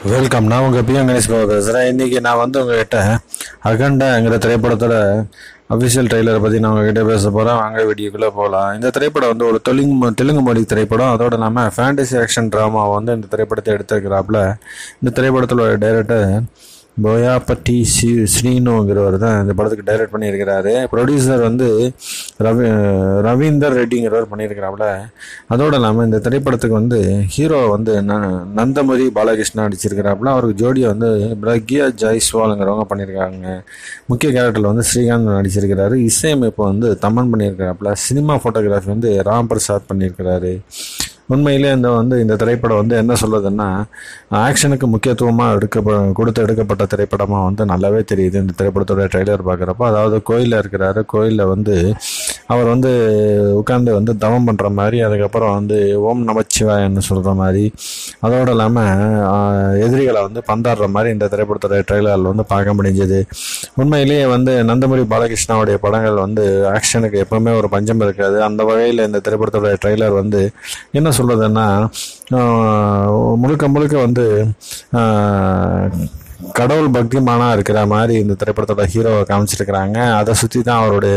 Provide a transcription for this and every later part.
welcome நான் உங்கள் PM Ganesh Babu பேசுகிறேன் இன்றைக்கி நான் வந்து உங்ககிட்ட அகண்டாங்கிற திரைப்படத்தோட அஃபிஷியல் ட்ரெய்லரை பற்றி நான் உங்ககிட்ட பேச போகிறேன் வாங்க வீடியோக்குள்ளே போகலாம் இந்த திரைப்படம் வந்து ஒரு தெலுங்கு மொ- தெலுங்கு மொழி திரைப்படம் அதோடு இல்லாமல் ஃபேண்டசி ஆக்ஷன் ட்ராமா வந்து இந்த திரைப்படத்தை எடுத்திருக்கிறாப்புல இந்த திரைப்படத்தோட டைரக்டர் போயாபட்டி சி ஸ்ரீனுங்கிறவர் தான் இந்த படத்துக்கு டைரக்ட் பண்ணியிருக்கிறாரு ப்ரொடியூசர் வந்து ரவி ரவீந்தர் ரெட்டிங்கிறவர் பண்ணியிருக்கிறாப்புல அதோடு இல்லாமல் இந்த திரைப்படத்துக்கு வந்து ஹீரோ வந்து ந நந்தமுரி பாலகிருஷ்ணா நடிச்சிருக்கிறாப்புல அவருக்கு ஜோடியை வந்து பிரக்யா ஜெய்ஸ்வாலுங்கிறவங்க பண்ணியிருக்காங்க முக்கிய கேரக்டரில் வந்து ஸ்ரீகாந்த் நடிச்சிருக்கிறாரு இசையமைப்பு வந்து தமன் பண்ணியிருக்கிறாப்புல சினிமா ஃபோட்டோகிராஃபி வந்து ராம் பிரசாத் பண்ணியிருக்கிறாரு உண்மையிலே இந்த வந்து இந்த திரைப்படம் வந்து என்ன சொல்லுதுன்னா ஆக்ஷனுக்கு முக்கியத்துவமாக எடுக்க கொடுத்து எடுக்கப்பட்ட திரைப்படமாக வந்து நல்லாவே தெரியுது இந்த திரைப்படத்தோட ட்ரெய்லர் பார்க்குறப்போ அதாவது கோயிலில் இருக்கிறாரு கோயிலில் வந்து அவர் வந்து உட்காந்து வந்து தவம் பண்ணுற மாதிரி அதுக்கப்புறம் வந்து ஓம் நமச்சிவாயன்னு சொல்கிற மாதிரி அதோடு இல்லாமல் எதிரிகளை வந்து பந்தாடுற மாதிரி இந்த திரைப்படத்தோட ட்ரெய்லரில் வந்து பார்க்க முடிஞ்சது உண்மையிலேயே வந்து நந்தமுரி பாலகிருஷ்ணாவுடைய படங்கள் வந்து ஆக்ஷனுக்கு எப்பவுமே ஒரு பஞ்சம் இருக்காது அந்த வகையில் இந்த திரைப்படத்தோட ட்ரெய்லர் வந்து என்ன சொல்றதுன்னா ஆஹ், முழுக்க முழுக்க வந்து ஆஹ், கடவுள் பக்திமானா இருக்கிற மாதிரி இந்த திரைப்படத்தோட ஹீரோவை காமிச்சிருக்கிறாங்க அதை சுற்றி தான் அவருடைய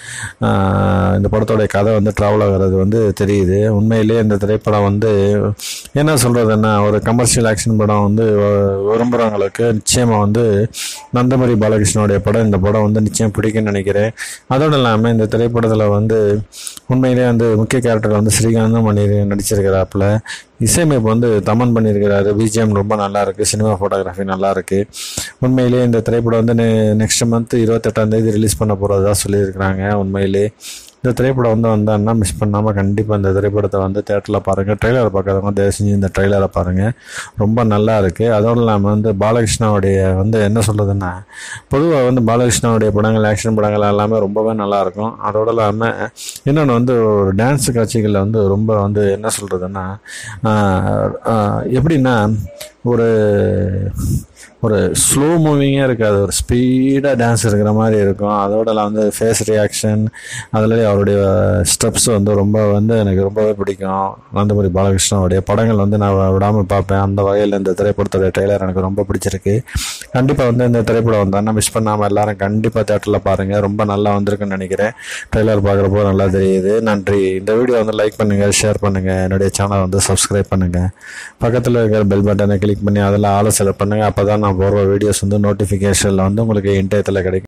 ஆஹ், இந்த படத்தோடைய கதை வந்து ட்ராவல் ஆகிறது வந்து தெரியுது உண்மையிலேயே இந்த திரைப்படம் வந்து என்ன சொல்கிறதுன்னா ஒரு கமர்ஷியல் ஆக்ஷன் படம் வந்து வ- விரும்புகிறவங்களுக்கு நிச்சயமாக வந்து நந்தமரி பாலகிருஷ்ணனுடைய படம் இந்த படம் வந்து நிச்சயம் பிடிக்கும்னு நினைக்கிறேன் அதோடு இல்லாமல் இந்த திரைப்படத்தில் வந்து உண்மையிலேயே வந்து முக்கிய கேரக்டர் வந்து ஸ்ரீகாந்தும் பண்ணி நடிச்சிருக்கிறாப்புல இசையமைப்பு வந்து தமன் பண்ணியிருக்கிறாரு பிஜிஎம் ரொம்ப நல்லா இருக்கு சினிமா ஃபோட்டோகிராஃபி நல்லா இருக்கு உண்மையிலேயே இந்த திரைப்படம் வந்து நெக்ஸ்ட் மந்த் இருபத்தெட்டாம் தேதி ரிலீஸ் பண்ண போகிறதா சொல்லியிருக்கிறாங்க உண்மையிலே இந்த திரைப்படம் வந்து வந்தாங்கன்னா மிஸ் பண்ணாமல் கண்டிப்பாக இந்த திரைப்படத்தை வந்து தேட்டரில் பாருங்கள் ட்ரெய்லரை பார்க்குறவங்க தயவு செஞ்சு இந்த ட்ரெய்லரை பாருங்கள் ரொம்ப நல்லா இருக்குது அதோடு இல்லாமல் வந்து பாலகிருஷ்ணாவுடைய வந்து என்ன சொல்கிறதுன்னா பொதுவாக வந்து பாலகிருஷ்ணாவுடைய படங்கள் ஆக்ஷன் படங்கள் எல்லாமே ரொம்பவே நல்லா இருக்கும் அதோடு இல்லாமல் இன்னொன்று வந்து ஒரு டான்ஸ் காட்சிகளில் வந்து ரொம்ப வந்து என்ன சொல்கிறதுன்னா எப்படின்னா ஒரு ஒரு ஸ்லோ மூவிங்காக இருக்காது ஒரு ஸ்பீடாக டான்ஸ் இருக்கிற மாதிரி இருக்கும் அதோட வந்து ஃபேஸ் ரியாக்ஷன் அதுலேயே அவருடைய ஸ்டெப்ஸ் வந்து ரொம்ப வந்து எனக்கு ரொம்பவே பிடிக்கும் நந்தபுரி பாலகிருஷ்ணனுடைய படங்கள் வந்து நான் விடாமல் பார்ப்பேன் அந்த வகையில் இந்த திரைப்படத்தோட ட்ரெய்லர் எனக்கு ரொம்ப பிடிச்சிருக்கு கண்டிப்பாக வந்து இந்த திரைப்படம் வந்தாங்கன்னா மிஸ் பண்ணாமல் எல்லாரும் கண்டிப்பாக தேட்டரில் பாருங்கள் ரொம்ப நல்லா வந்திருக்குன்னு நினைக்கிறேன் ட்ரெய்லர் பார்க்குறப்போ நல்லா தெரியுது நன்றி இந்த வீடியோ வந்து லைக் பண்ணுங்கள் ஷேர் பண்ணுங்கள் என்னுடைய சேனல் வந்து சப்ஸ்கிரைப் பண்ணுங்கள் பக்கத்தில் இருக்கிற பெல் பட்டனை கிளிக் பண்ணி அதில் ஆளை செலக்ட் பண்ணுங்கள் அப்போ தான் நான் போடுற வீடியோஸ் வந்து நோட்டிஃபிகேஷனில் வந்து உங்களுக்கு இன்டயத்தில் கிடைக்கும்